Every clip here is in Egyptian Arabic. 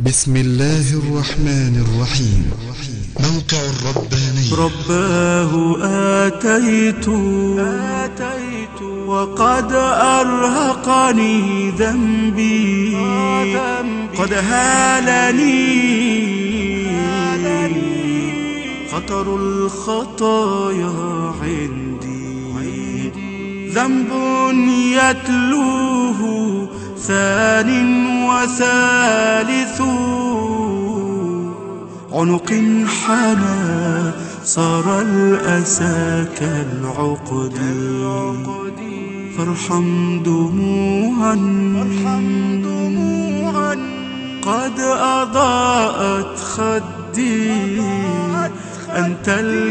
بسم الله الرحمن الرحيم موقع الرباني رباه آتيت آتيت وقد أرهقني ذنبي قد هالني خطر الخطايا عندي ذنب يتلوه ثان وثالث عنق حنى صار الأسى كالعقد فارحم دموعا قد أضاءت خدي أنت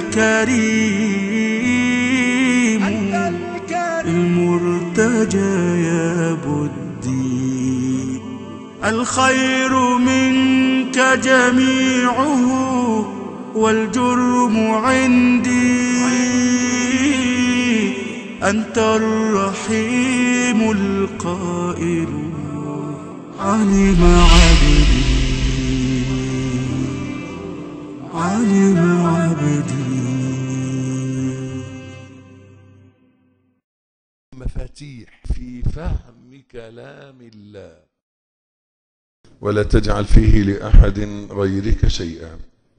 الكريم المرتجى يا بدي الخير منك جميعه والجرم عندي أنت الرحيم القائل علم عبدي علم عبدي مفاتيح في فهم كلام الله ولا تجعل فيه لأحد غيرك شيئا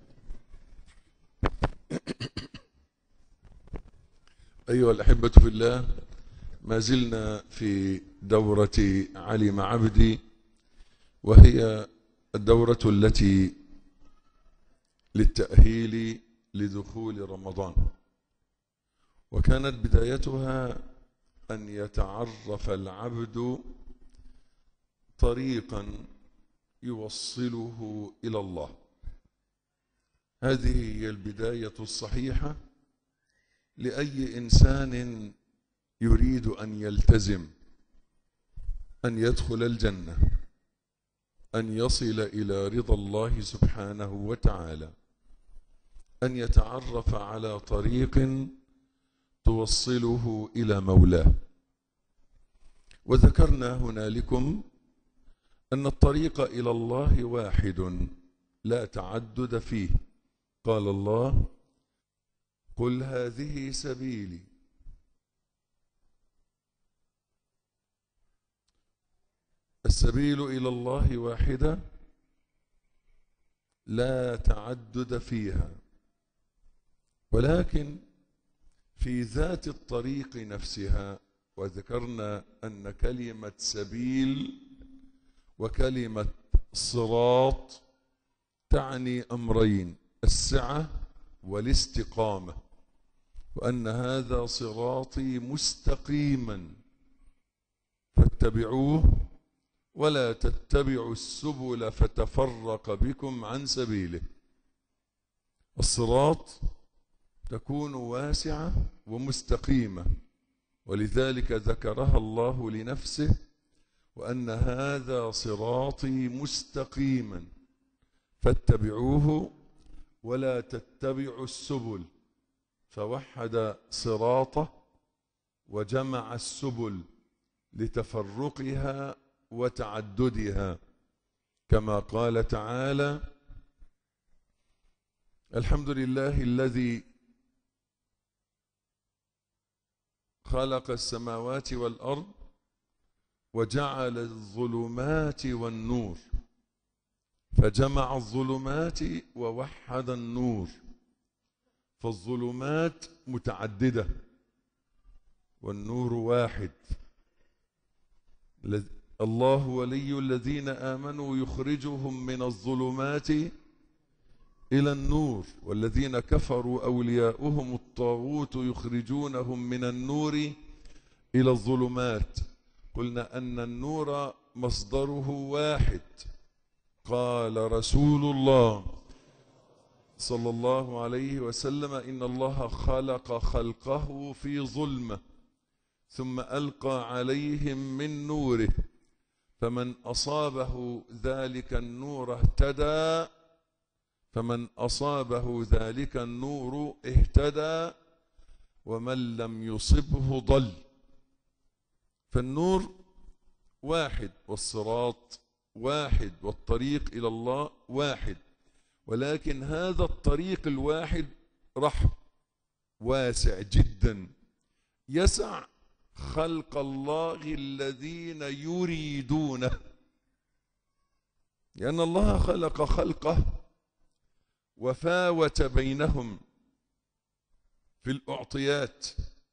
أيها الأحبة في الله ما زلنا في دورة علم عبدي وهي الدورة التي للتأهيل لدخول رمضان وكانت بدايتها أن يتعرف العبد طريقا يوصله إلى الله هذه هي البداية الصحيحة لأي إنسان يريد أن يلتزم أن يدخل الجنة أن يصل إلى رضا الله سبحانه وتعالى أن يتعرف على طريق توصله إلى مولاه وذكرنا هنالكم أن الطريق إلى الله واحد لا تعدد فيه قال الله قل هذه سبيلي السبيل إلى الله واحدة لا تعدد فيها ولكن في ذات الطريق نفسها وذكرنا أن كلمة سبيل وكلمة صراط تعني أمرين السعة والاستقامة وأن هذا صراطي مستقيما فاتبعوه ولا تتبعوا السبل فتفرق بكم عن سبيله الصراط تكون واسعة ومستقيمة ولذلك ذكرها الله لنفسه وأن هذا صراطي مستقيما فاتبعوه ولا تتبعوا السبل فوحد صراطه وجمع السبل لتفرقها وتعددها كما قال تعالى الحمد لله الذي خلق السماوات والأرض وجعل الظلمات والنور فجمع الظلمات ووحد النور فالظلمات متعددة والنور واحد الله ولي الذين آمنوا يخرجهم من الظلمات إلى النور والذين كفروا أولياؤهم الطاغوت يخرجونهم من النور إلى الظلمات قلنا أن النور مصدره واحد قال رسول الله صلى الله عليه وسلم إن الله خلق خلقه في ظلمة ثم ألقى عليهم من نوره فمن أصابه ذلك النور اهتدى فمن أصابه ذلك النور اهتدى ومن لم يصبه ضل فالنور واحد والصراط واحد والطريق إلى الله واحد ولكن هذا الطريق الواحد رحب واسع جدا يسع خلق الله الذين يريدونه لأن الله خلق خلقه وفاوت بينهم في الأعطيات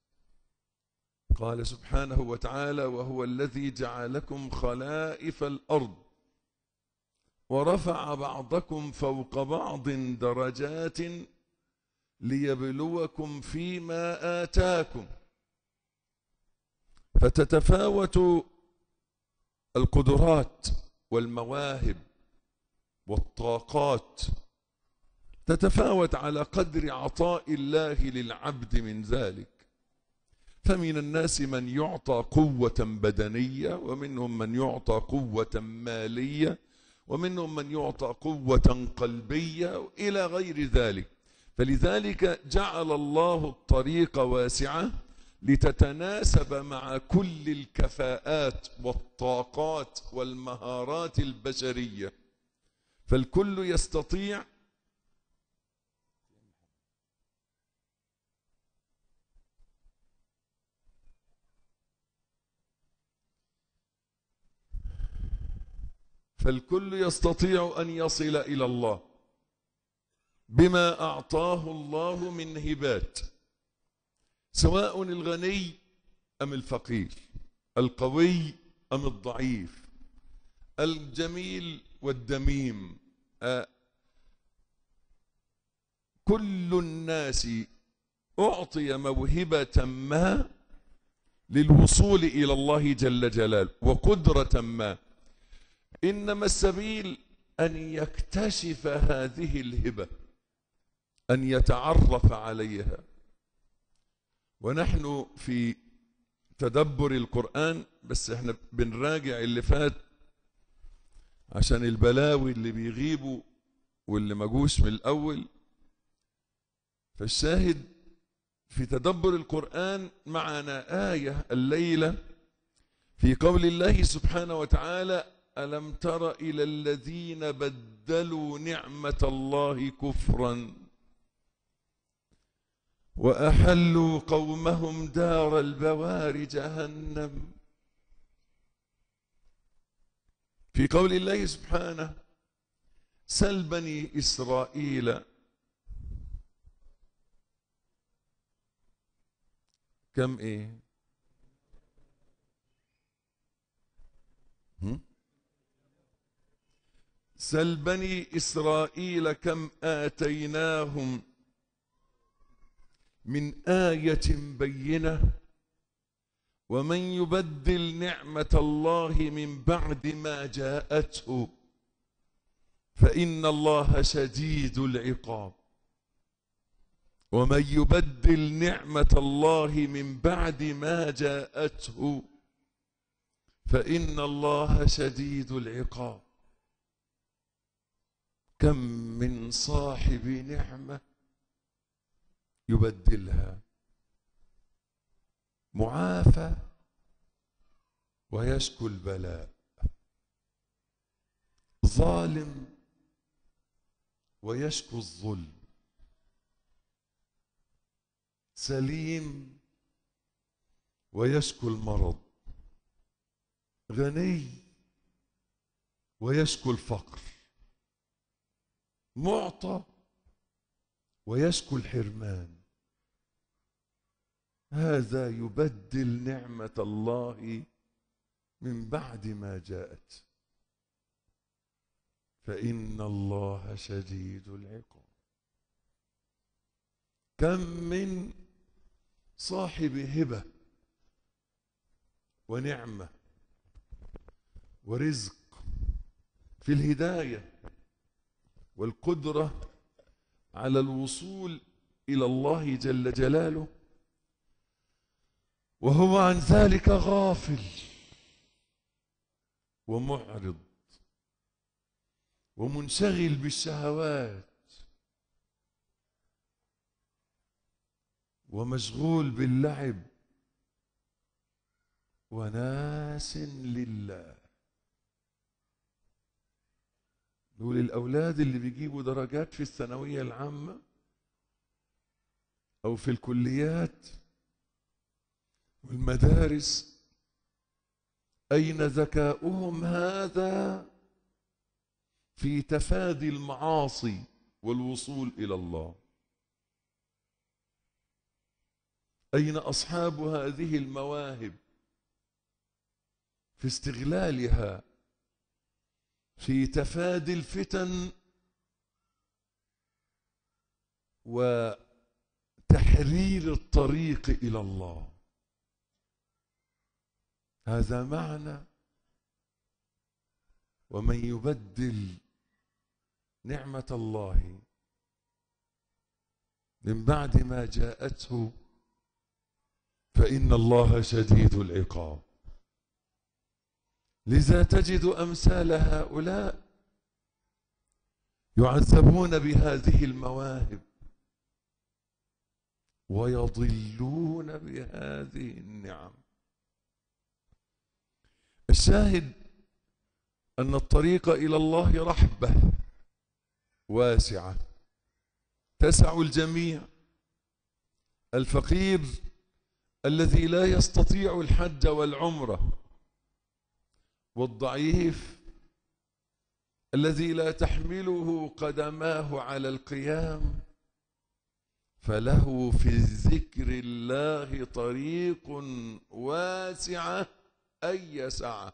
قال سبحانه وتعالى وهو الذي جعلكم خلائف الأرض ورفع بعضكم فوق بعض درجات ليبلوكم فيما آتاكم فتتفاوت القدرات والمواهب والطاقات تتفاوت على قدر عطاء الله للعبد من ذلك فمن الناس من يعطى قوة بدنية ومنهم من يعطى قوة مالية ومنهم من يعطى قوة قلبية إلى غير ذلك فلذلك جعل الله الطريق واسعة لتتناسب مع كل الكفاءات والطاقات والمهارات البشرية فالكل يستطيع فالكل يستطيع أن يصل إلى الله بما أعطاه الله من هبات سواء الغني أم الفقير القوي أم الضعيف الجميل والدميم آه كل الناس أعطي موهبة ما للوصول إلى الله جل جلاله وقدرة ما إنما السبيل أن يكتشف هذه الهبة أن يتعرف عليها ونحن في تدبر القرآن بس احنا بنراجع اللي فات عشان البلاوي اللي بيغيبوا واللي ما جوش من الأول فالشاهد في تدبر القرآن معنا آية الليلة في قول الله سبحانه وتعالى ألم تر إلى الذين بدلوا نعمة الله كفرا وأحلوا قومهم دار البوار جهنم في قول الله سبحانه سل بني إسرائيل كم إيه هم؟ سل بني إسرائيل كم آتيناهم من آية بينة ومن يبدل نعمة الله من بعد ما جاءته فإن الله شديد العقاب ومن يبدل نعمة الله من بعد ما جاءته فإن الله شديد العقاب كم من صاحب نعمة يبدلها معافى ويشكو البلاء ظالم ويشكو الظلم سليم ويشكو المرض غني ويشكو الفقر معطى ويشكو الحرمان هذا يبدل نعمة الله من بعد ما جاءت فإن الله شديد العقاب كم من صاحب هبة ونعمة ورزق في الهداية والقدرة على الوصول إلى الله جل جلاله وهو عن ذلك غافل ومعرض ومنشغل بالشهوات ومشغول باللعب وناس لله دول الأولاد اللي بيجيبوا درجات في الثانوية العامة أو في الكليات والمدارس أين ذكاؤهم هذا في تفادي المعاصي والوصول إلى الله أين أصحاب هذه المواهب في استغلالها في تفادي الفتن وتحرير الطريق إلى الله هذا معنى ومن يبدل نعمة الله من بعد ما جاءته فإن الله شديد العقاب لذا تجد أمثال هؤلاء يعذبون بهذه المواهب ويضلون بهذه النعم الشاهد أن الطريق إلى الله رحبة واسعة تسع الجميع الفقير الذي لا يستطيع الحج والعمره والضعيف الذي لا تحمله قدماه على القيام فله في ذكر الله طريق واسعه اي سعه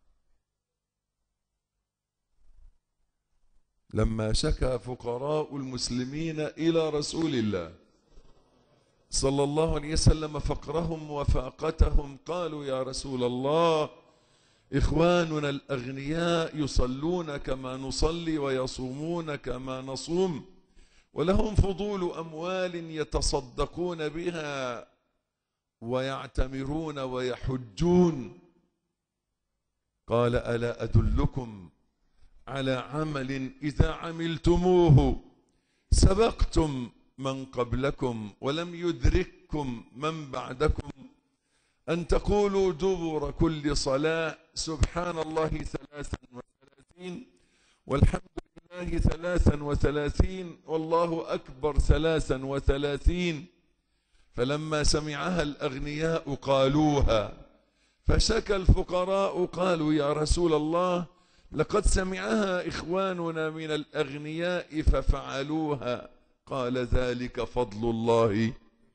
لما شكى فقراء المسلمين الى رسول الله صلى الله عليه وسلم فقرهم وفاقتهم قالوا يا رسول الله إخواننا الأغنياء يصلون كما نصلي ويصومون كما نصوم ولهم فضول أموال يتصدقون بها ويعتمرون ويحجون قال ألا أدلكم على عمل إذا عملتموه سبقتم من قبلكم ولم يدرككم من بعدكم أن تقولوا دبر كل صلاة سبحان الله ثلاثا وثلاثين والحمد لله ثلاثا وثلاثين والله أكبر ثلاثا وثلاثين فلما سمعها الأغنياء قالوها فشكى الفقراء قالوا يا رسول الله لقد سمعها إخواننا من الأغنياء ففعلوها قال ذلك فضل الله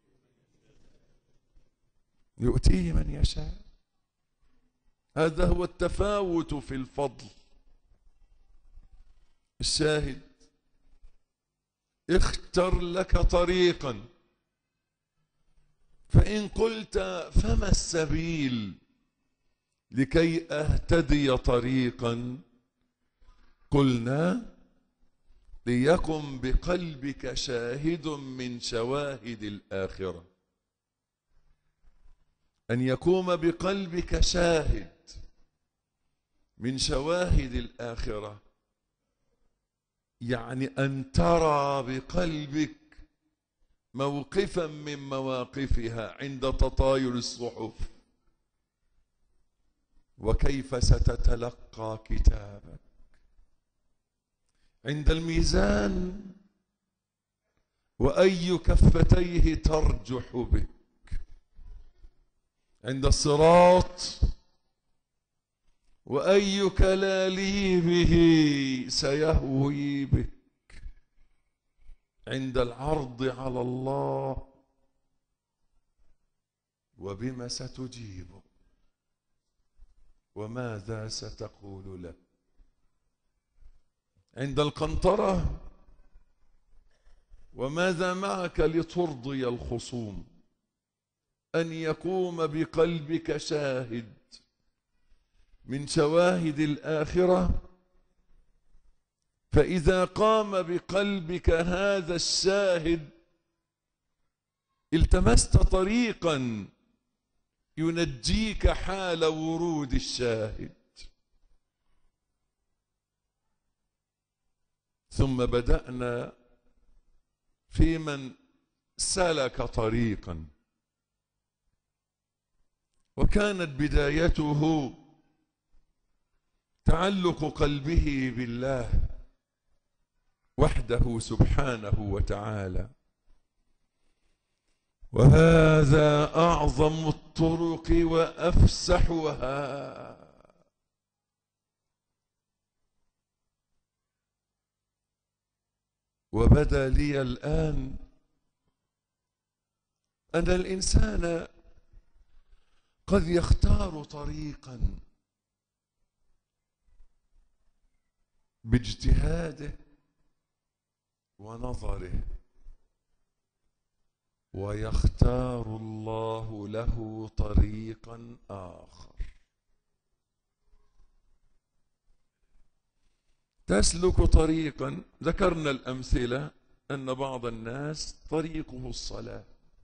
يؤتيه من يشاء هذا هو التفاوت في الفضل الشاهد اختر لك طريقا فإن قلت فما السبيل لكي أهتدي طريقا قلنا ليكن بقلبك شاهد من شواهد الآخرة أن يقوم بقلبك شاهد من شواهد الآخرة يعني أن ترى بقلبك موقفا من مواقفها عند تطاير الصحف وكيف ستتلقى كتابك عند الميزان وأي كفتيه ترجح بك عند الصراط وأي كلاليبه سيهوي بك عند العرض على الله وبما ستجيبه وماذا ستقول له عند القنطرة وماذا معك لترضي الخصوم أن يقوم بقلبك شاهد من شواهد الآخرة فإذا قام بقلبك هذا الشاهد التمست طريقا ينجيك حال ورود الشاهد ثم بدأنا في من سلك طريقا وكانت بدايته تعلق قلبه بالله وحده سبحانه وتعالى وهذا اعظم الطرق وافسحها وبدا لي الان ان الانسان قد يختار طريقا باجتهاده ونظره ويختار الله له طريقا اخر تسلك طريقا ذكرنا الامثله ان بعض الناس طريقه الصلاه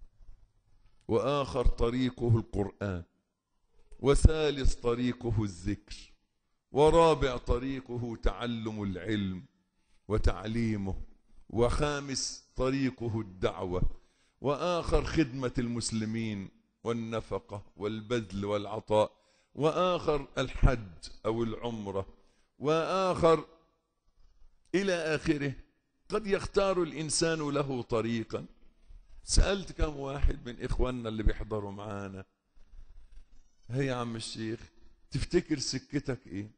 واخر طريقه القران وثالث طريقه الذكر ورابع طريقه تعلم العلم وتعليمه وخامس طريقه الدعوه واخر خدمه المسلمين والنفقه والبذل والعطاء واخر الحج او العمره واخر الى اخره قد يختار الانسان له طريقا سالت كم واحد من اخواننا اللي بيحضروا معانا هي يا عم الشيخ تفتكر سكتك ايه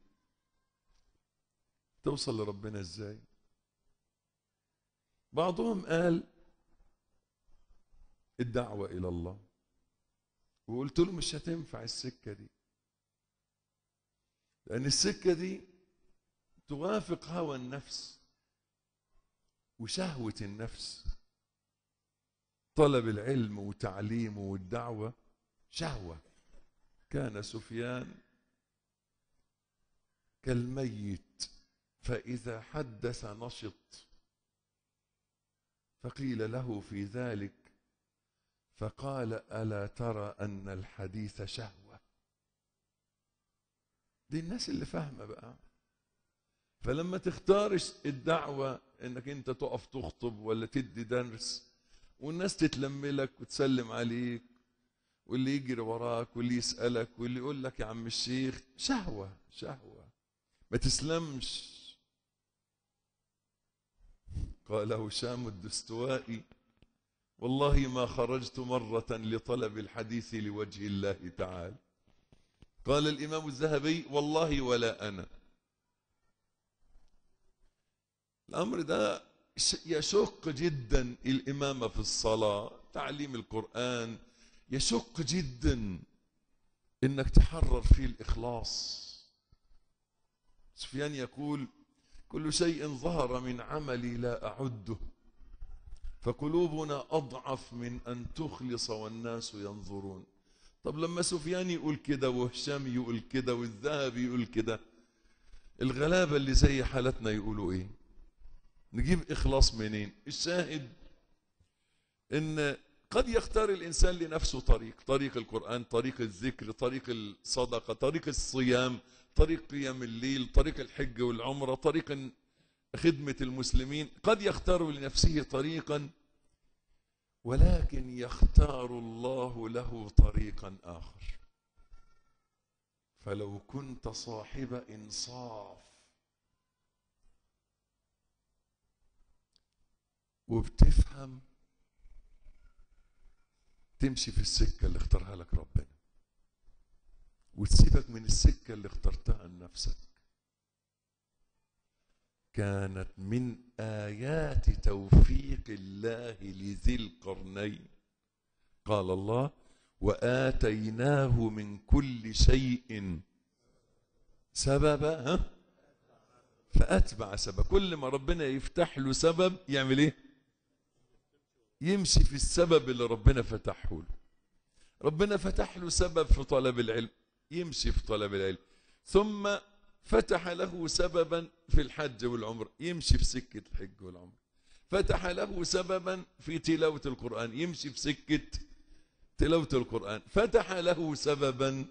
توصل لربنا ازاي بعضهم قال الدعوة إلى الله وقلت له مش هتنفع السكة دي لأن السكة دي توافق هوى النفس وشهوة النفس طلب العلم وتعليمه والدعوة شهوة كان سفيان كالميت فإذا حدث نشط فقيل له في ذلك فقال الا ترى ان الحديث شهوه دي الناس اللي فاهمه بقى فلما تختار الدعوه انك انت تقف تخطب ولا تدي درس والناس تتلم لك وتسلم عليك واللي يجري وراك واللي يسالك واللي يقول لك يا عم الشيخ شهوه شهوه ما تسلمش قال هشام الدستوائي والله ما خرجت مرة لطلب الحديث لوجه الله تعالى قال الإمام الذهبي والله ولا أنا الأمر ده يشق جدا الإمامة في الصلاة تعليم القرآن يشق جدا إنك تحرر فيه الإخلاص سفيان يقول كل شيء ظهر من عملي لا أعده فقلوبنا أضعف من أن تخلص والناس ينظرون طب لما سفيان يقول كده وهشام يقول كده والذهبي يقول كده الغلابة اللي زي حالتنا يقولوا ايه نجيب إخلاص منين الشاهد إن قد يختار الإنسان لنفسه طريق طريق القرآن طريق الذكر طريق الصدقة طريق الصيام طريق قيام الليل طريق الحج والعمرة طريق خدمة المسلمين قد يختار لنفسه طريقا ولكن يختار الله له طريقا آخر فلو كنت صاحب إنصاف وبتفهم تمشي في السكة اللي اختارها لك ربنا وتسيبك من السكة اللي اخترتها لنفسك كانت من آيات توفيق الله لذي القرنين قال الله وآتيناه من كل شيء سببا ها فأتبع سبب كل ما ربنا يفتح له سبب يعمل ايه يمشي في السبب اللي ربنا فتحه له ربنا فتح له سبب في طلب العلم يمشي في طلب العلم ثم فتح له سببا في الحج والعمر يمشي في سكة الحج والعمر فتح له سببا في تلاوة القرآن يمشي في سكة تلاوة القرآن فتح له سببا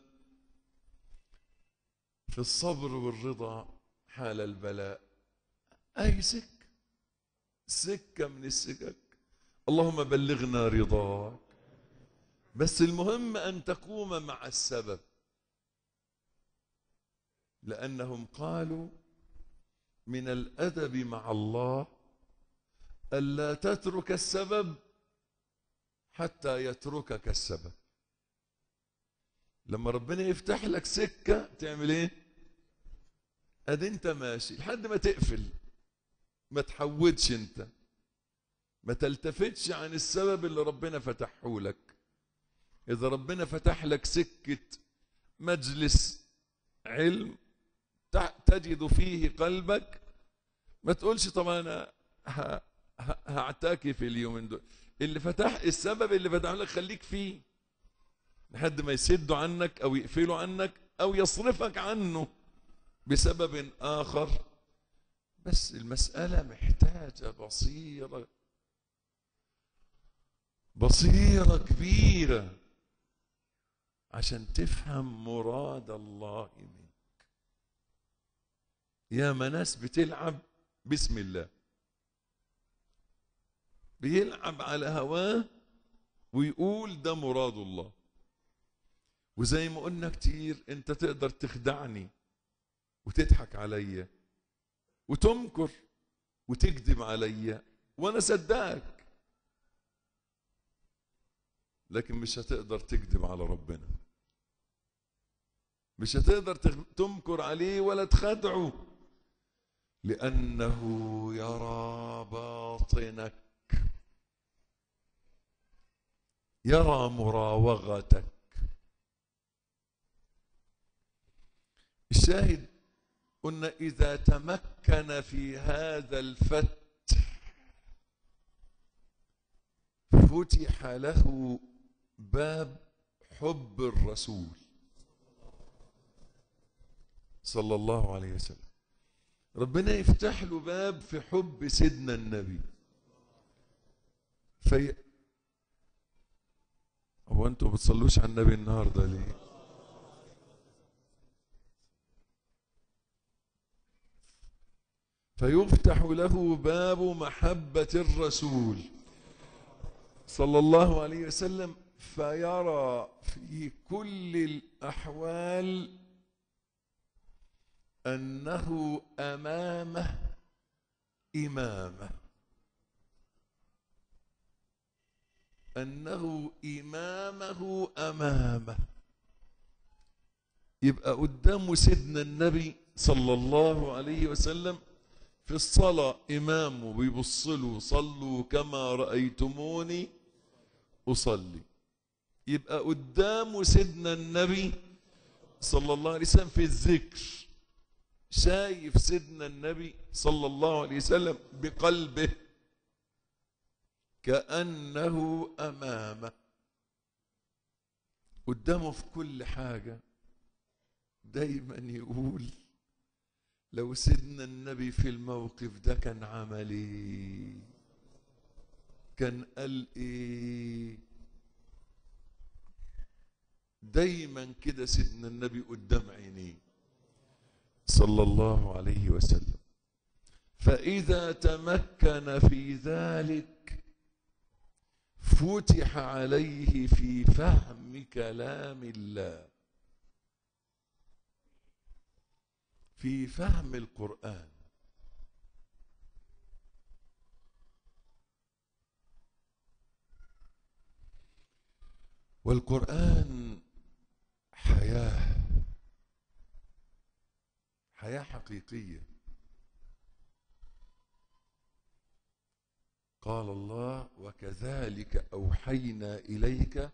في الصبر والرضا حال البلاء أي سكة سكة من السكك اللهم بلغنا رضاك بس المهم أن تقوم مع السبب لأنهم قالوا من الأدب مع الله ألا تترك السبب حتى يتركك السبب لما ربنا يفتح لك سكة تعمل ايه ادي انت ماشي لحد ما تقفل ما تحودش انت ما تلتفتش عن السبب اللي ربنا فتحه لك اذا ربنا فتح لك سكة مجلس علم تجد فيه قلبك ما تقولش طب انا هعتكف اليومين دول اللي فتح السبب اللي فتح لك خليك فيه لحد ما يسدوا عنك او يقفلوا عنك او يصرفك عنه بسبب اخر بس المسألة محتاجة بصيرة بصيرة كبيرة عشان تفهم مراد الله منك يا ناس بتلعب بسم الله بيلعب على هواه ويقول ده مراد الله وزي ما قلنا كتير انت تقدر تخدعني وتضحك عليا وتمكر وتكذب عليا وانا صدقك لكن مش هتقدر تكذب على ربنا مش هتقدر تمكر عليه ولا تخدعه لانه يرى باطنك يرى مراوغتك الشاهد قلنا إذا تمكن في هذا الفتح فتح له باب حب الرسول صلى الله عليه وسلم ربنا يفتح له باب في حب سيدنا النبي في هو انتوا بتصلوش على النبي النهارده ليه فيفتح له باب محبة الرسول صلى الله عليه وسلم فيرى في كل الأحوال أنه أمامه إمامه أنه إمامه أمامه يبقى قدامه سيدنا النبي صلى الله عليه وسلم في الصلاة إمامه بيبص له صلوا كما رأيتموني أصلي يبقى قدامه سيدنا النبي صلى الله عليه وسلم في الذكر شايف سيدنا النبي صلى الله عليه وسلم بقلبه كأنه أمامه قدامه في كل حاجة دايما يقول لو سيدنا النبي في الموقف ده كان عمل ايه كان قال ايه دايما كده سيدنا النبي قدام عينيه صلى الله عليه وسلم فإذا تمكن في ذلك فتح عليه في فهم كلام الله في فهم القرآن والقرآن حياة حياة حقيقية قال الله وكذلك أوحينا إليك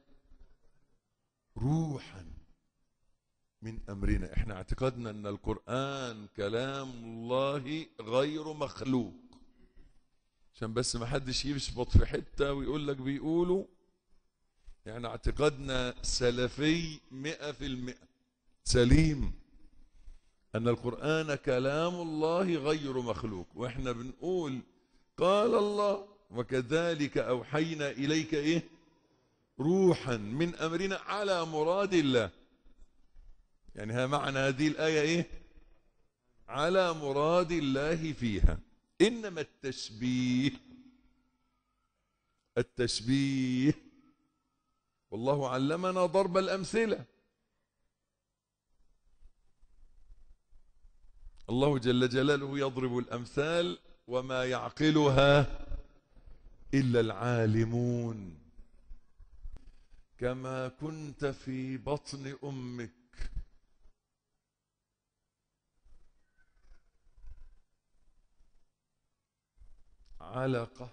روحا من أمرنا احنا اعتقدنا أن القرآن كلام الله غير مخلوق عشان بس ما حدش يشبط في حتة ويقول لك بيقولوا يعني اعتقادنا سلفي مئة في المئة سليم أن القرآن كلام الله غير مخلوق وإحنا بنقول قال الله وكذلك أوحينا إليك إيه روحا من أمرنا على مراد الله يعني ها معنى هذه الآية إيه على مراد الله فيها إنما التشبيه التشبيه والله علمنا ضرب الأمثلة الله جل جلاله يضرب الأمثال وما يعقلها إلا العالمون كما كنت في بطن أمك علقة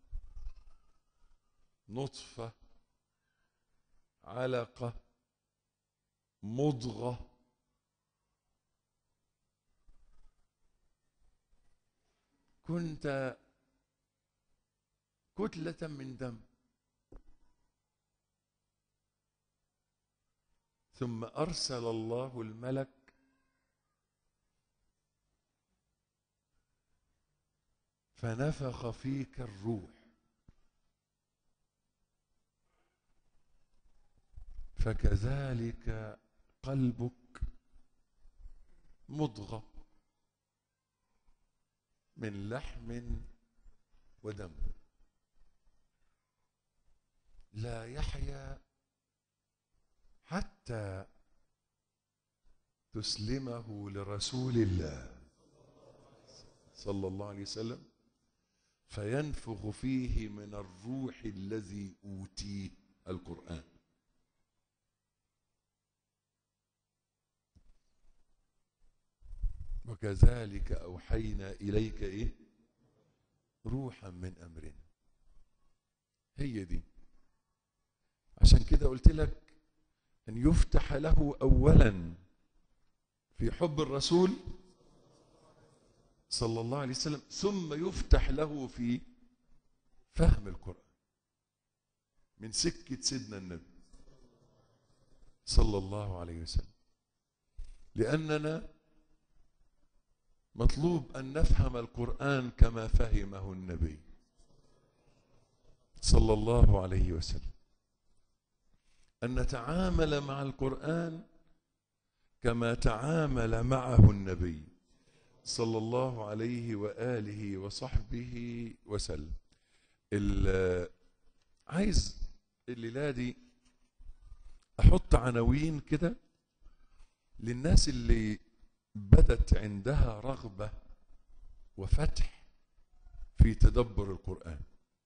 نطفة علقة مضغة كنت كتلة من دم ثم أرسل الله الملك فنفخ فيك الروح فكذلك قلبك مضغة من لحم ودم لا يحيا حتى تسلمه لرسول الله صلى الله عليه وسلم فينفخ فيه من الروح الذي اوتيه القران وكذلك اوحينا اليك ايه روحا من امرنا هي دي عشان كده قلت لك ان يفتح له اولا في حب الرسول صلى الله عليه وسلم ثم يفتح له في فهم القران من سكه سيدنا النبي صلى الله عليه وسلم لاننا مطلوب ان نفهم القران كما فهمه النبي صلى الله عليه وسلم ان نتعامل مع القران كما تعامل معه النبي صلى الله عليه واله وصحبه وسلم عايز الليله دي احط عناوين كده للناس اللي بدت عندها رغبه وفتح في تدبر القران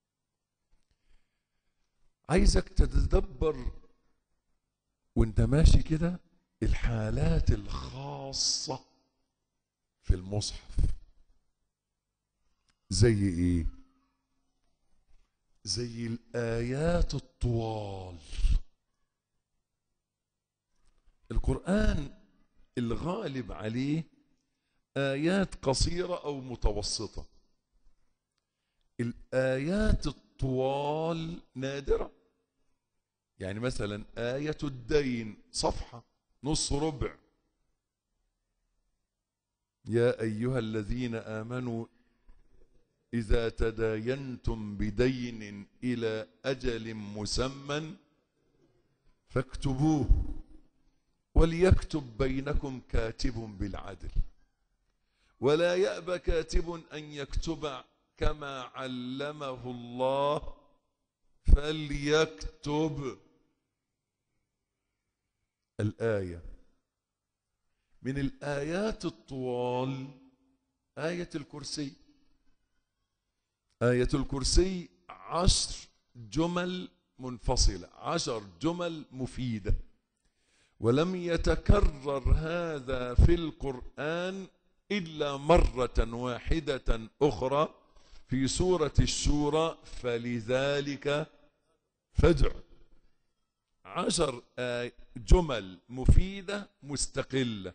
عايزك تتدبر وانت ماشي كده الحالات الخاصه في المصحف زي ايه زي الايات الطوال القران الغالب عليه ايات قصيره او متوسطه الايات الطوال نادره يعني مثلا ايه الدين صفحه نص ربع يا ايها الذين امنوا اذا تداينتم بدين الى اجل مسمى فاكتبوه وليكتب بينكم كاتب بالعدل ولا يأبى كاتب أن يكتب كما علمه الله فليكتب الآية من الآيات الطوال آية الكرسي آية الكرسي عشر جمل منفصلة عشر جمل مفيدة ولم يتكرر هذا في القرآن إلا مرة واحدة أخرى في سورة الشورى فلذلك فادع عشر جمل مفيدة مستقلة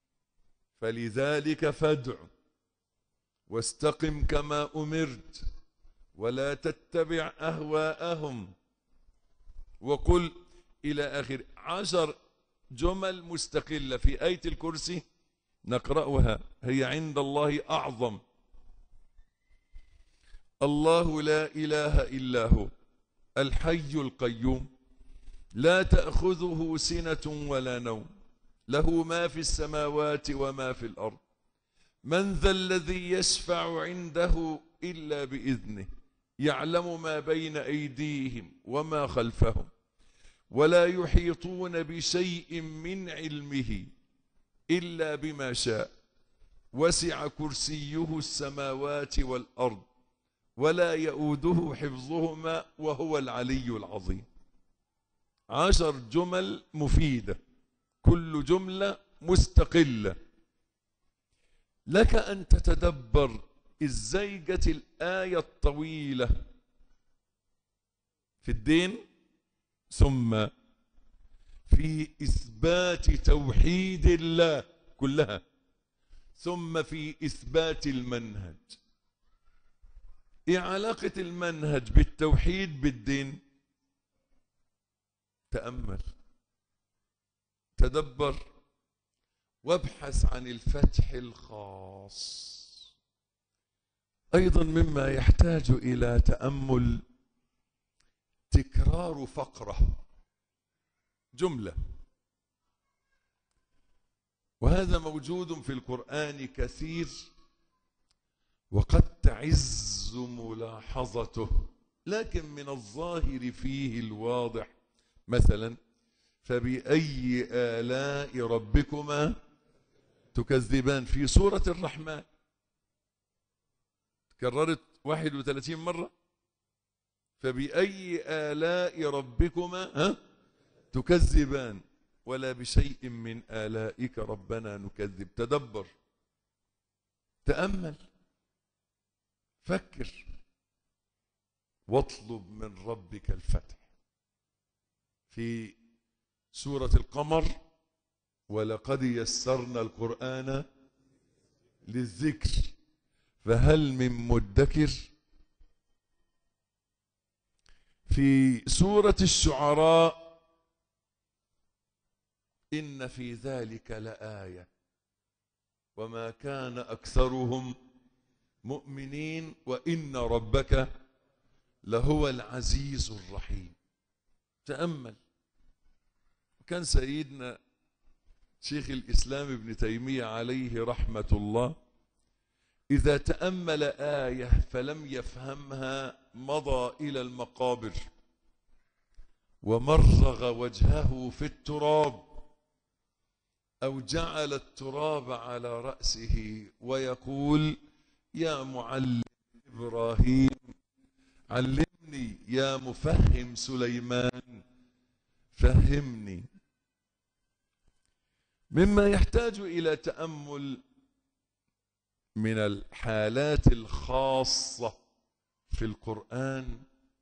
فلذلك فادع واستقم كما أمرت ولا تتبع أهواءهم وقل إلى آخر عشر جمل مستقلة في آية الكرسي نقرأها هي عند الله أعظم الله لا إله إلا هو الحي القيوم لا تأخذه سنة ولا نوم له ما في السماوات وما في الأرض من ذا الذي يشفع عنده إلا بإذنه يعلم ما بين أيديهم وما خلفهم ولا يحيطون بشيء من علمه الا بما شاء وسع كرسيه السماوات والارض ولا يؤوده حفظهما وهو العلي العظيم عشر جمل مفيدة كل جملة مستقلة لك أن تتدبر ازاي جت الآية الطويلة في الدين ثم في إثبات توحيد الله كلها ثم في إثبات المنهج إيه علاقة المنهج بالتوحيد بالدين تأمل تدبر وابحث عن الفتح الخاص أيضا مما يحتاج إلى تأمل تكرار فقرة جملة وهذا موجود في القرآن كثير وقد تعز ملاحظته لكن من الظاهر فيه الواضح مثلا فبأي آلاء ربكما تكذبان في سورة الرحمن كررت 31 مرة فبأي آلاء ربكما ها تكذبان ولا بشيء من آلائك ربنا نكذب تدبر تأمل فكر واطلب من ربك الفتح في سورة القمر ولقد يسرنا القرآن للذكر فهل من مدكر في سورة الشعراء إن في ذلك لآية وما كان أكثرهم مؤمنين وإن ربك لهو العزيز الرحيم تأمل كان سيدنا شيخ الإسلام ابن تيمية عليه رحمة الله إذا تأمل آية فلم يفهمها مضى إلى المقابر ومرغ وجهه في التراب أو جعل التراب على رأسه ويقول يا معلم إبراهيم علمني يا مفهم سليمان فهمني مما يحتاج إلى تأمل من الحالات الخاصة في القرآن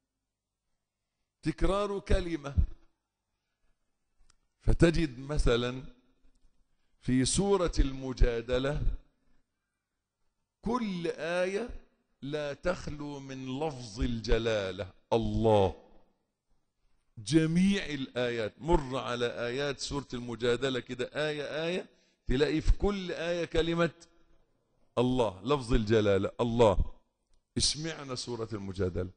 تكرار كلمة فتجد مثلا في سورة المجادلة كل آية لا تخلو من لفظ الجلالة الله جميع الآيات مر على آيات سورة المجادلة كده آية آية تلاقي في كل آية كلمة الله لفظ الجلالة الله اشمعنا سورة المجادلة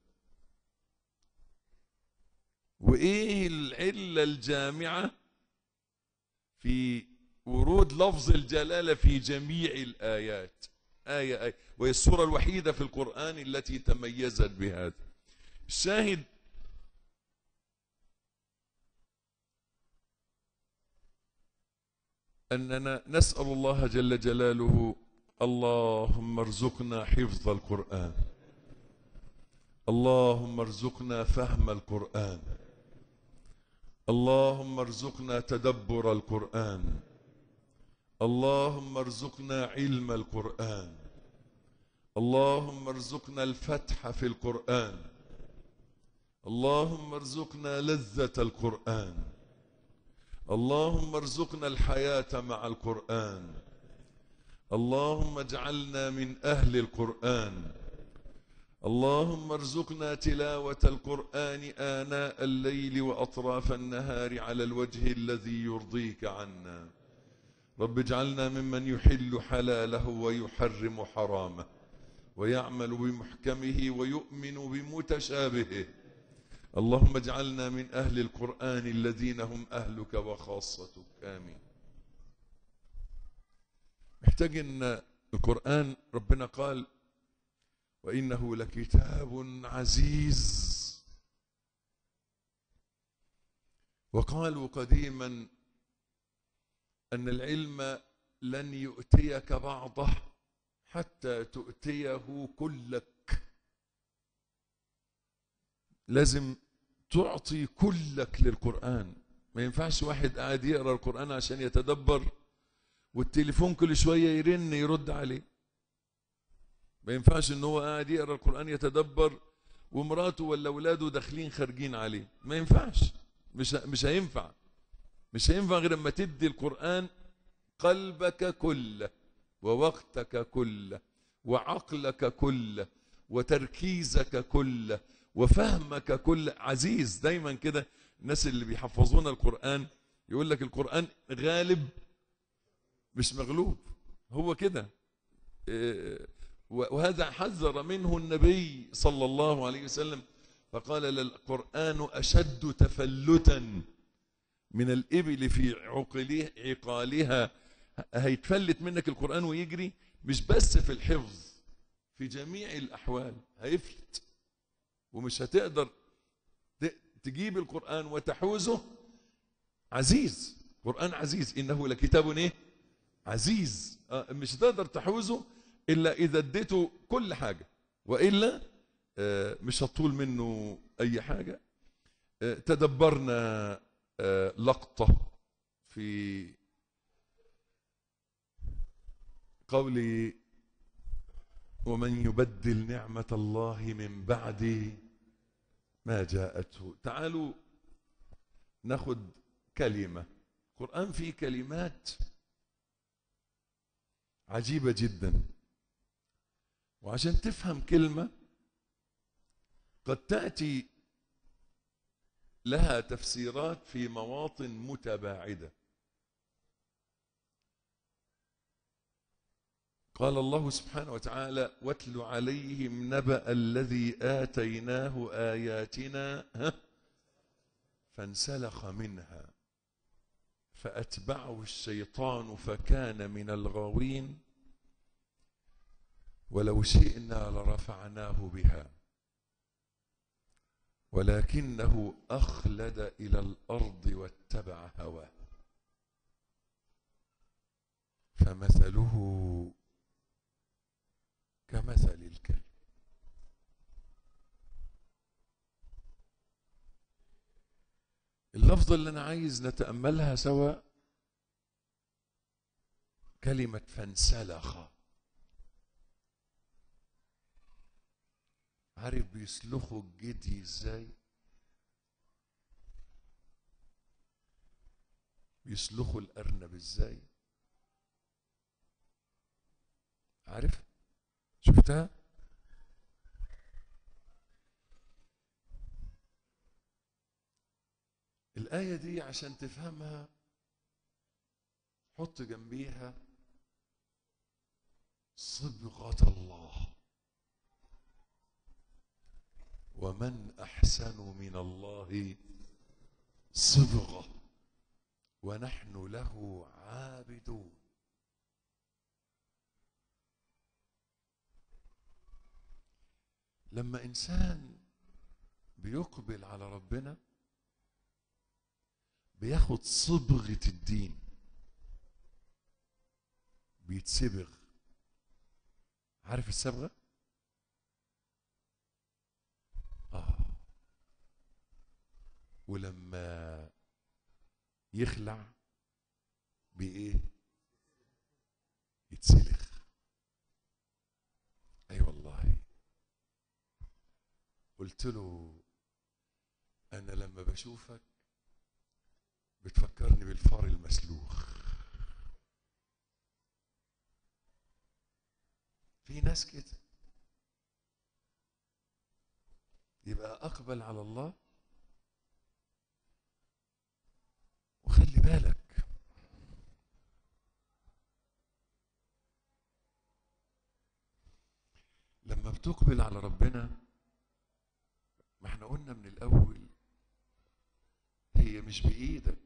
وإيه العلة الجامعة في ورود لفظ الجلالة في جميع الآيات آية آية وهي السورة الوحيدة في القرآن التي تميزت بهذا الشاهد أننا نسأل الله جل جلاله اللهم ارزقنا حفظ القرآن اللهم ارزقنا فهم القرآن اللهم ارزقنا تدبر القرآن اللهم ارزقنا علم القرآن اللهم ارزقنا الفتح في القرآن اللهم ارزقنا لذة القرآن اللهم ارزقنا الحياة مع القرآن اللهم اجعلنا من أهل القرآن اللهم ارزقنا تلاوة القرآن آناء الليل وأطراف النهار على الوجه الذي يرضيك عنا رب اجعلنا ممن يحل حلاله ويحرم حرامه ويعمل بمحكمه ويؤمن بمتشابهه اللهم اجعلنا من أهل القرآن الذين هم أهلك وخاصتك آمين محتاج ان القرآن ربنا قال وإنه لكتاب عزيز وقالوا قديما أن العلم لن يؤتيك بعضه حتى تؤتيه كلك لازم تعطي كلك للقرآن ما ينفعش واحد قاعد يقرأ القرآن عشان يتدبر والتليفون كل شوية يرن يرد عليه ما ينفعش ان هو قاعد يقرأ القرآن يتدبر ومراته ولا اولاده داخلين خارجين عليه ما ينفعش مش مش هينفع مش هينفع غير اما تدي القرآن قلبك كله ووقتك كله وعقلك كله وتركيزك كله وفهمك كله عزيز دايما كده الناس اللي بيحفظون القرآن يقول لك القرآن غالب مش مغلوب هو كده إيه، وهذا حذر منه النبي صلى الله عليه وسلم فقال القرآن أشد تفلتا من الإبل في عقله عقالها هيتفلت منك القرآن ويجري مش بس في الحفظ في جميع الأحوال هيفلت ومش هتقدر ت- تجيب القرآن وتحوزه عزيز قرآن عزيز إنه لكتاب إيه عزيز آه، مش هتقدر تحوزه إلا إذا اديته كل حاجة وإلا آه، مش هتطول منه أي حاجة آه، تدبرنا آه، لقطة في قولي ومن يبدل نعمة الله من بعد ما جاءته تعالوا ناخد كلمة القرآن فيه كلمات عجيبة جدا وعشان تفهم كلمة قد تأتي لها تفسيرات في مواطن متباعدة قال الله سبحانه وتعالى واتل عليهم نبأ الذي آتيناه آياتنا ها، فانسلخ منها فأتبعه الشيطان فكان من الغاوين ولو شئنا لرفعناه بها ولكنه أخلد إلى الأرض واتبع هواه فمثله كمثل الكلب اللفظة اللي أنا عايز نتأملها سوا كلمة فانسلخ عارف بيسلخوا الجدي ازاي بيسلخوا الأرنب ازاي عارف شفتها الآية دي عشان تفهمها حط جنبيها صبغة الله ومن أحسن من الله صبغة ونحن له عابدون لما إنسان بيقبل على ربنا بياخد صبغة الدين بيتسبغ عارف الصبغة؟ آه ولما يخلع بإيه؟ يتسلخ أي أيوة والله قلت له أنا لما بشوفك بتفكرني بالفار المسلوخ في ناس كده يبقى أقبل على الله وخلي بالك لما بتقبل على ربنا ما احنا قلنا من الأول هي مش بإيدك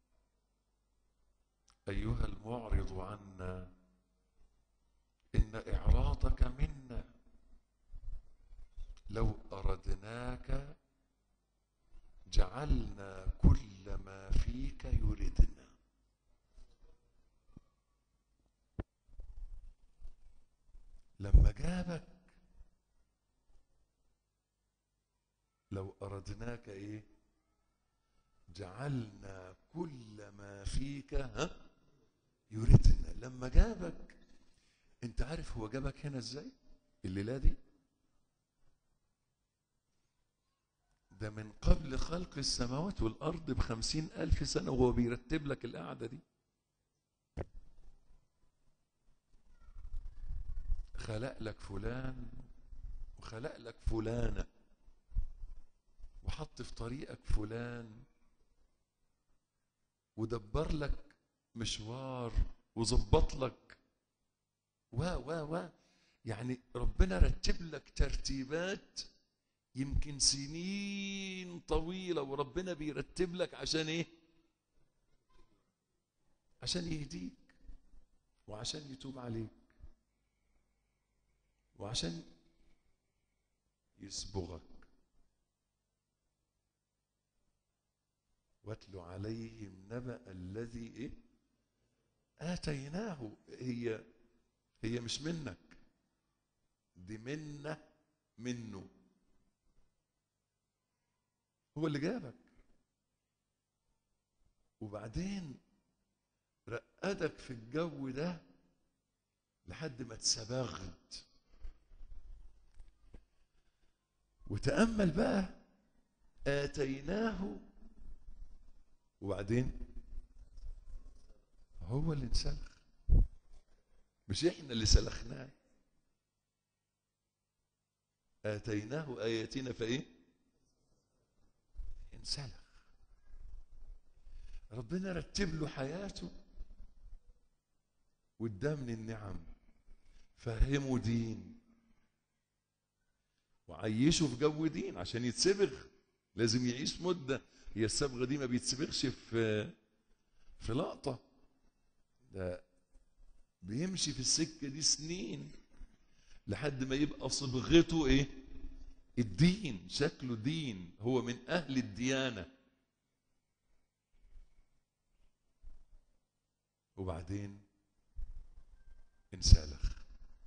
أيها المعرض عنا إن إعراضك منا لو أردناك جعلنا كل ما فيك يردنا لما جابك لو أردناك إيه جعلنا كل ما فيك ها يردنا لما جابك انت عارف هو جابك هنا ازاي الليلة دي ده من قبل خلق السماوات والأرض بخمسين ألف سنة وهو بيرتب لك القعدة دي خلق لك فلان وخلق لك فلانة وحط في طريقك فلان ودبر لك مشوار وظبط لك و و و يعني ربنا رتب لك ترتيبات يمكن سنين طويلة وربنا بيرتب لك عشان ايه عشان يهديك وعشان يتوب عليك وعشان يصبغك واتل عليهم نبأ الذي ايه آتيناه هي هي مش منك دي منة منه هو اللي جابك وبعدين رقدك في الجو ده لحد ما اتسبغت وتأمل بقى آتيناه وبعدين هو اللي انسلخ مش احنا اللي سلخناه آتيناه آياتنا فإيه انسلخ ربنا رتب له حياته واداه من النعم فهمه دين وعيشه في جو دين عشان يتسبغ لازم يعيش مدة هي الصبغة دي ما بيتسبغش في في لقطة ده بيمشي في السكة دي سنين لحد ما يبقى صبغته ايه الدين شكله دين هو من اهل الديانة وبعدين انسلخ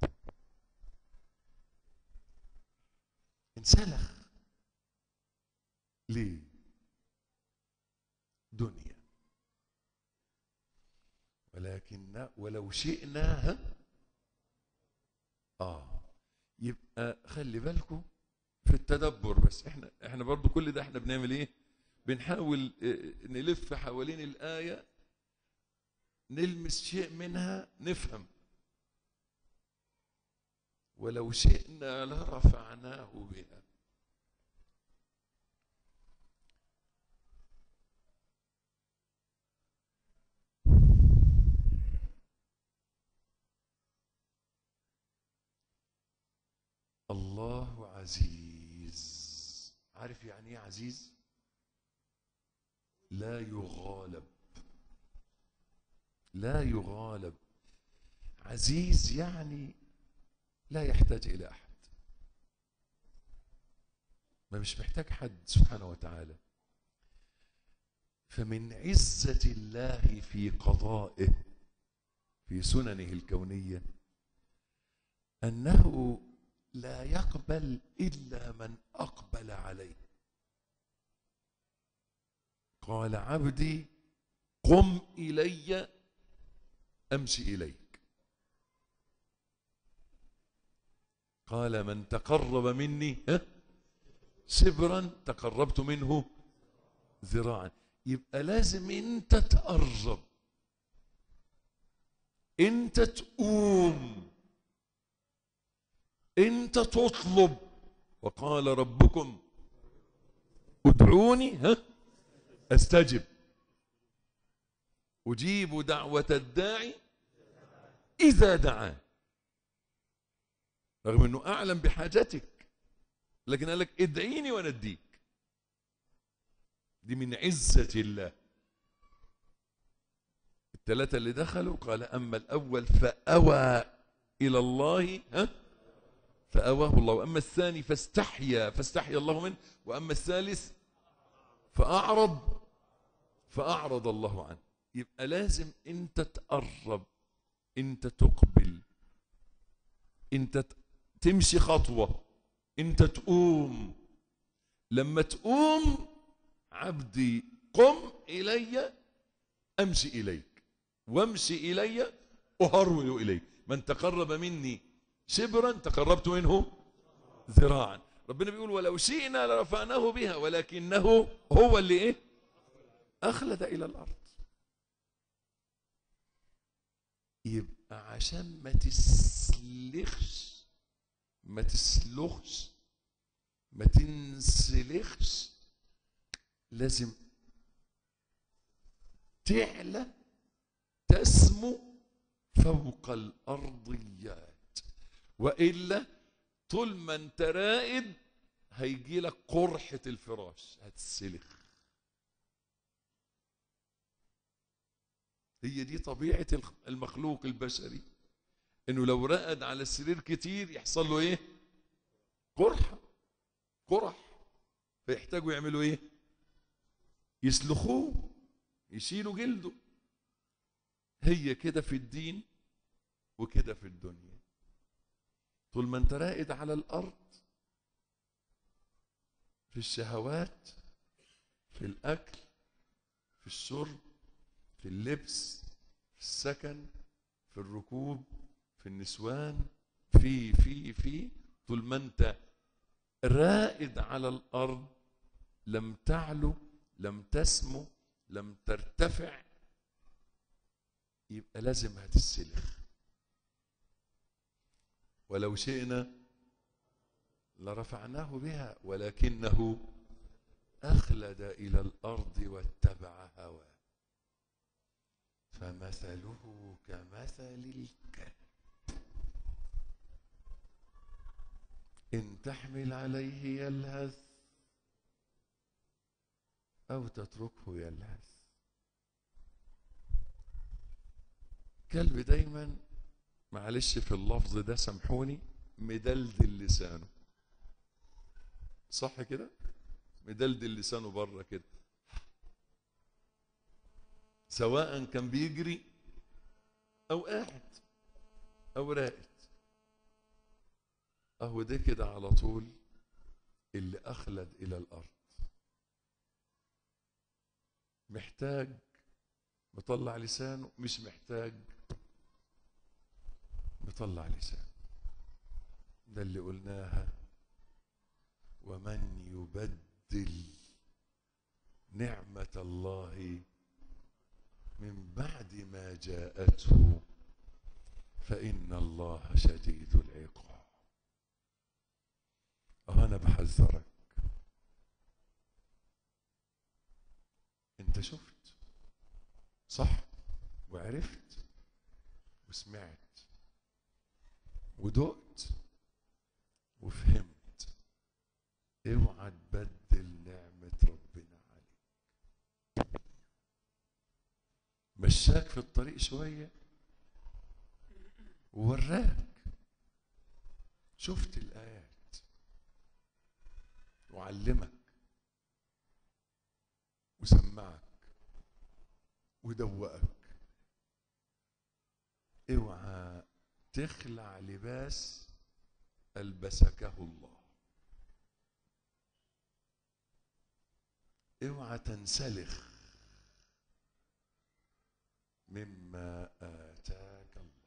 انسلخ ليه دنيا ولكن ولو شئنا اه يبقى خلي بالكم في التدبر بس احنا احنا برضو كل ده احنا بنعمل ايه بنحاول اه نلف حوالين الآية نلمس شيء منها نفهم ولو شئنا لرفعناه بها الله عزيز عارف يعني ايه عزيز لا يغالب لا يغالب عزيز يعني لا يحتاج الى احد ما مش محتاج حد سبحانه وتعالى فمن عزة الله في قضائه في سننه الكونية أنه لا يقبل إلا من أقبل عليه قال عبدي قم إلي أمشي إليك قال من تقرب مني ها شبرا تقربت منه ذراعا يبقى لازم انت تقرب انت تقوم انت تطلب وقال ربكم ادعوني ها استجب اجيب دعوه الداعي اذا دعان رغم انه اعلم بحاجتك لكن قال لك ادعيني وانا اديك دي من عزه الله الثلاثه اللي دخلوا قال اما الاول فاوى الى الله ها فأواه الله وأما الثاني فاستحيا فاستحيا الله منه وأما الثالث فأعرض فأعرض الله عنه يبقى لازم أنت تقرب أنت تقبل أنت تمشي خطوة أنت تقوم لما تقوم عبدي قم إلي أمشي إليك وامشي إلي أهرول إليك من تقرب مني شبرا تقربت منه ذراعا ربنا بيقول ولو شئنا لرفعناه بها ولكنه هو اللي ايه اخلد الى الارض يبقى عشان ما تسلخش ما تسلخش ما تنسلخش لازم تعلى تسمو فوق الارضيات والا طول ما انت رائد هيجي لك قرحة الفراش هتسلخ هي دي طبيعة المخلوق البشري انه لو رقد على السرير كتير يحصل له ايه قرحة قرح فيحتاجوا يعملوا ايه يسلخوه يشيلوا جلده هي كده في الدين وكده في الدنيا طول ما انت رائد على الارض في الشهوات في الاكل في الشرب في اللبس في السكن في الركوب في النسوان في في في طول ما انت رائد على الارض لم تعلو لم تسمو لم ترتفع يبقى لازم هتسلخ ولو شئنا لرفعناه بها ولكنه اخلد الى الارض واتبع هواه فمثله كمثل الكلب ان تحمل عليه يلهث او تتركه يلهث كلب دايما معلش في اللفظ ده سامحوني مدلدل لسانه صح كده مدلدل لسانه بره كده سواء كان بيجري او قاعد او راقد اهو ده كده على طول اللي اخلد الى الارض محتاج مطلع لسانه مش محتاج مطلع لسانه ده اللي قلناها ومن يبدل نعمة الله من بعد ما جاءته فإن الله شديد العقاب أه أنا بحذرك أنت شفت صح وعرفت وسمعت ودقت وفهمت اوعى تبدل نعمة ربنا عليك مشاك في الطريق شوية ووراك شفت الآيات وعلمك وسمعك ودوقك اوعى تخلع لباس ألبسكه الله اوعى تنسلخ مما آتاك الله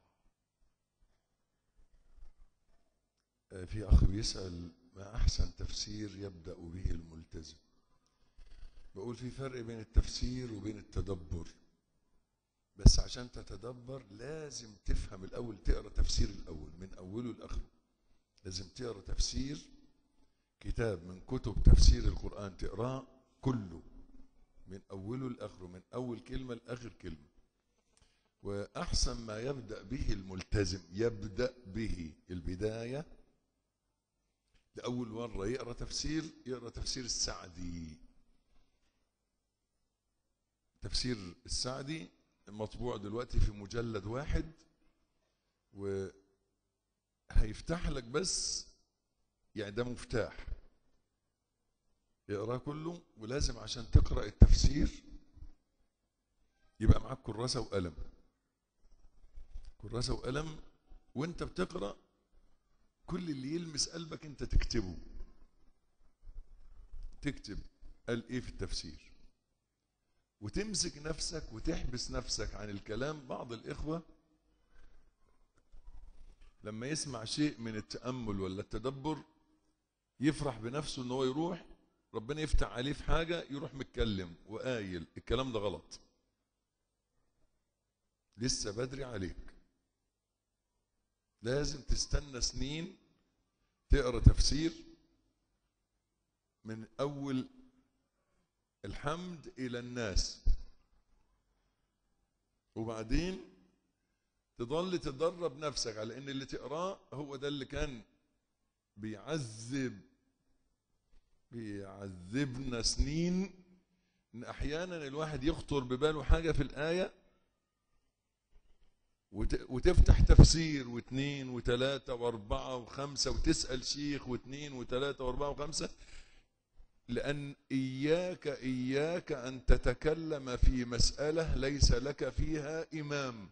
آه، في أخ بيسأل ما أحسن تفسير يبدأ به الملتزم بقول في فرق بين التفسير وبين التدبر بس عشان تتدبر لازم تفهم الأول تقرأ تفسير الأول من أوله لآخره لازم تقرأ تفسير كتاب من كتب تفسير القرآن تقراه كله من أوله لآخره من أول كلمة لآخر كلمة وأحسن ما يبدأ به الملتزم يبدأ به البداية لأول مرة يقرأ تفسير يقرأ تفسير السعدي تفسير السعدي مطبوع دلوقتي في مجلد واحد وهيفتح لك بس يعني ده مفتاح اقراه كله ولازم عشان تقرا التفسير يبقى معاك كراسه وقلم كراسه وقلم وانت بتقرا كل اللي يلمس قلبك انت تكتبه تكتب قال ايه في التفسير وتمسك نفسك وتحبس نفسك عن الكلام بعض الإخوة لما يسمع شيء من التأمل ولا التدبر يفرح بنفسه ان هو يروح ربنا يفتح عليه في حاجة يروح متكلم وقايل الكلام ده غلط لسه بدري عليك لازم تستنى سنين تقرا تفسير من اول الحمد الى الناس وبعدين تظل تدرب نفسك على ان اللي تقراه هو ده اللي كان بيعذب بيعذبنا سنين ان احيانا الواحد يخطر بباله حاجه في الايه وت- وتفتح تفسير واثنين وثلاثة وأربعة وخمسة وتسأل شيخ واثنين وثلاثة وأربعة وخمسة لأن إياك إياك أن تتكلم في مسألة ليس لك فيها إمام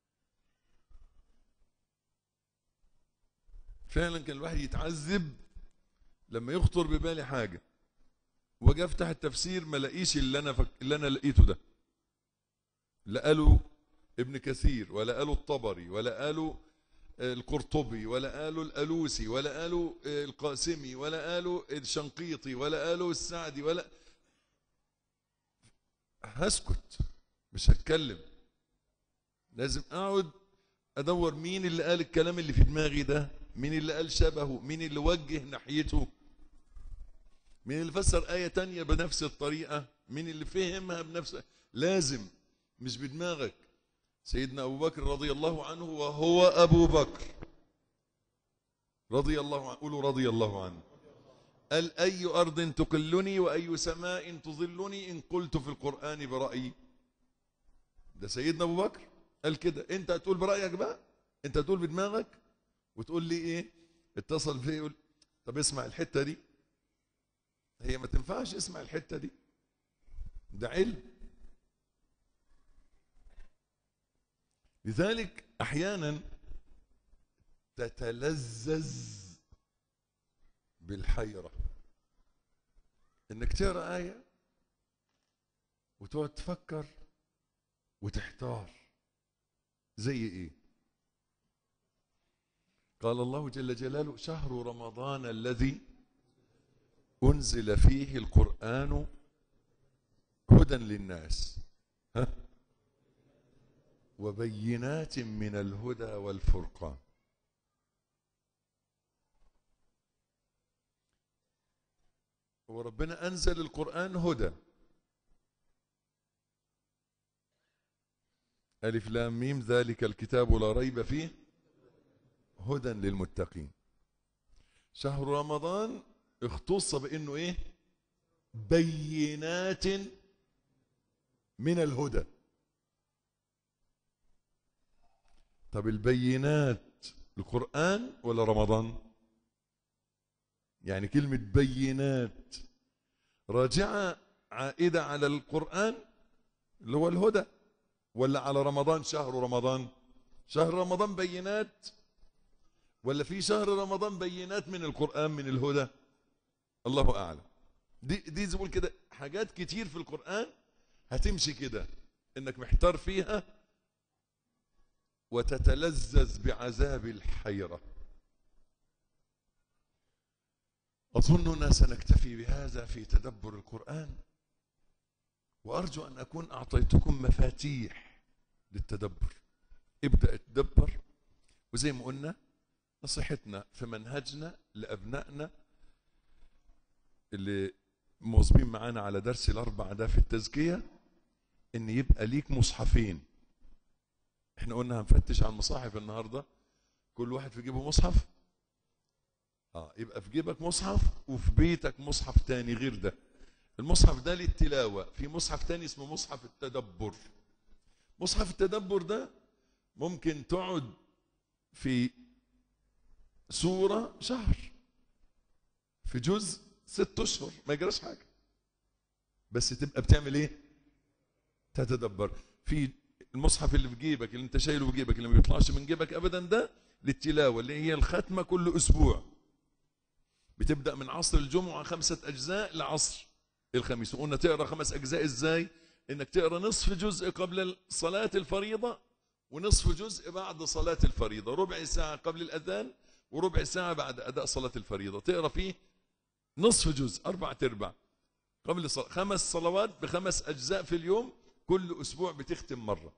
فعلا كان الواحد يتعذب لما يخطر ببالي حاجة واجي افتح التفسير ما الاقيش اللي انا فك... اللي انا لقيته ده لا قالوا ابن كثير ولا قالوا الطبري ولا قالوا القرطبي ولا قالوا الألوسي ولا قالوا القاسمي ولا قالوا الشنقيطي ولا قالوا السعدي ولا هسكت مش هتكلم لازم اقعد ادور مين اللي قال الكلام اللي في دماغي ده مين اللي قال شبهه مين اللي وجه ناحيته مين اللي فسر آية تانية بنفس الطريقة مين اللي فهمها بنفس لازم مش بدماغك سيدنا أبو بكر رضي الله عنه وهو أبو بكر رضي الله عنه قولوا رضي الله عنه قال أي أرض تقلني وأي سماء تظلني إن قلت في القرآن برأيي ده سيدنا أبو بكر قال كده أنت هتقول برأيك بقى أنت هتقول بدماغك وتقول لي إيه اتصل فيه يقول طب اسمع الحتة دي هي ما تنفعش اسمع الحتة دي ده علم لذلك احيانا تتلذذ بالحيره انك تقرا ايه وتقعد تفكر وتحتار زي ايه قال الله جل جلاله شهر رمضان الذي انزل فيه القران هدى للناس ها وبينات من الهدى والفرقان وربنا أنزل القرآن هدى ألف لام ميم ذلك الكتاب لا ريب فيه هدى للمتقين شهر رمضان اختص بأنه إيه بينات من الهدى طب البينات القرآن ولا رمضان يعني كلمة بينات راجعة عائدة على القرآن اللي هو الهدى ولا على رمضان شهر رمضان شهر رمضان بينات ولا في شهر رمضان بينات من القرآن من الهدى الله أعلم دي دي زي كده حاجات كتير في القرآن هتمشي كده انك محتار فيها وتتلذذ بعذاب الحيرة أظننا سنكتفي بهذا في تدبر القرآن وأرجو أن أكون أعطيتكم مفاتيح للتدبر ابدأ تدبر وزي ما قلنا نصيحتنا في منهجنا لأبنائنا اللي مواظبين معانا على درس الأربعة ده في التزكية إن يبقى ليك مصحفين احنا قلنا هنفتش على المصاحف النهارده كل واحد في جيبه مصحف اه يبقى في جيبك مصحف وفي بيتك مصحف تاني غير ده المصحف ده للتلاوة في مصحف تاني اسمه مصحف التدبر مصحف التدبر ده ممكن تقعد في سورة شهر في جزء ست اشهر ما يجراش حاجة بس تبقى بتعمل ايه تتدبر في المصحف اللي في جيبك اللي انت شايله في جيبك اللي ما بيطلعش من جيبك ابدا ده للتلاوه اللي هي الختمه كل اسبوع بتبدأ من عصر الجمعة خمسة أجزاء لعصر الخميس وقلنا تقرأ خمس أجزاء إزاي إنك تقرأ نصف جزء قبل صلاة الفريضة ونصف جزء بعد صلاة الفريضة ربع ساعة قبل الأذان وربع ساعة بعد أداء صلاة الفريضة تقرأ فيه نصف جزء أربعة أرباع قبل صلاة خمس صلوات بخمس أجزاء في اليوم كل أسبوع بتختم مرة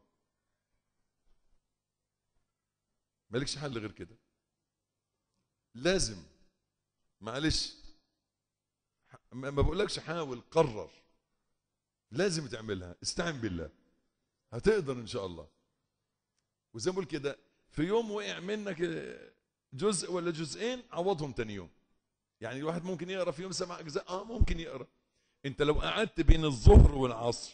مالكش حل غير كده لازم معلش ما ما بقولكش حاول قرر لازم تعملها استعن بالله هتقدر ان شاء الله وزي ما بقول كده في يوم وقع منك جزء ولا جزئين عوضهم تاني يوم يعني الواحد ممكن يقرا في يوم سبع اجزاء اه ممكن يقرا انت لو قعدت بين الظهر والعصر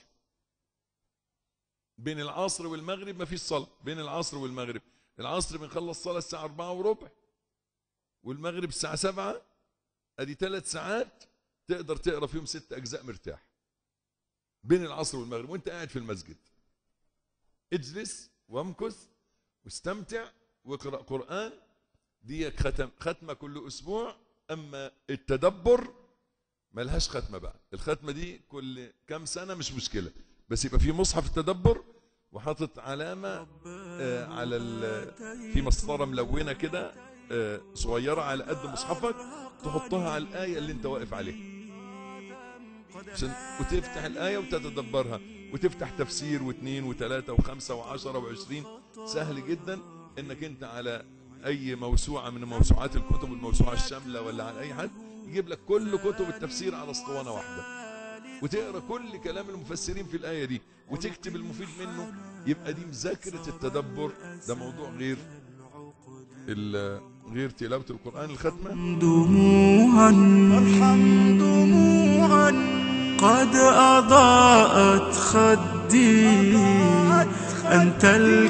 بين العصر والمغرب ما فيش صلاه بين العصر والمغرب العصر بنخلص صلاه الساعه أربعة وربع والمغرب الساعه سبعة ادي ثلاث ساعات تقدر تقرا فيهم ست اجزاء مرتاح بين العصر والمغرب وانت قاعد في المسجد اجلس وامكث واستمتع واقرا قران دي ختم ختمه كل اسبوع اما التدبر ملهاش ختمه بقى الختمه دي كل كام سنه مش مشكله بس يبقى في مصحف التدبر وحاطط علامه آه على ال- في مسطره ملونه كده آه صغيره على قد مصحفك تحطها على الايه اللي انت واقف عليها عشان وتفتح الآية وتتدبرها وتفتح تفسير واثنين وثلاثة وخمسة وعشرة وعشرين سهل جدا انك انت على اي موسوعة من موسوعات الكتب الموسوعة الشاملة ولا على اي حد يجيب لك كل كتب التفسير على اسطوانة واحدة وتقرا كل كلام المفسرين في الآية دي وتكتب المفيد منه يبقى دي مذاكرة التدبر ده موضوع غير ال- غير تلاوة القرآن الختمة دموعا ارحم دموعا قد أضاءت خدي أنت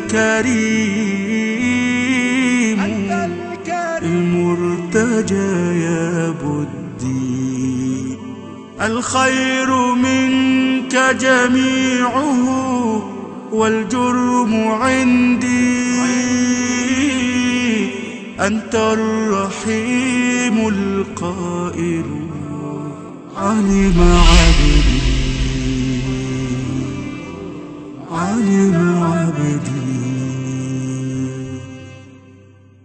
الكريم المرتجى يا بدي الخير منك جميعه والجرم عندي أنت الرحيم القائل علم عبدي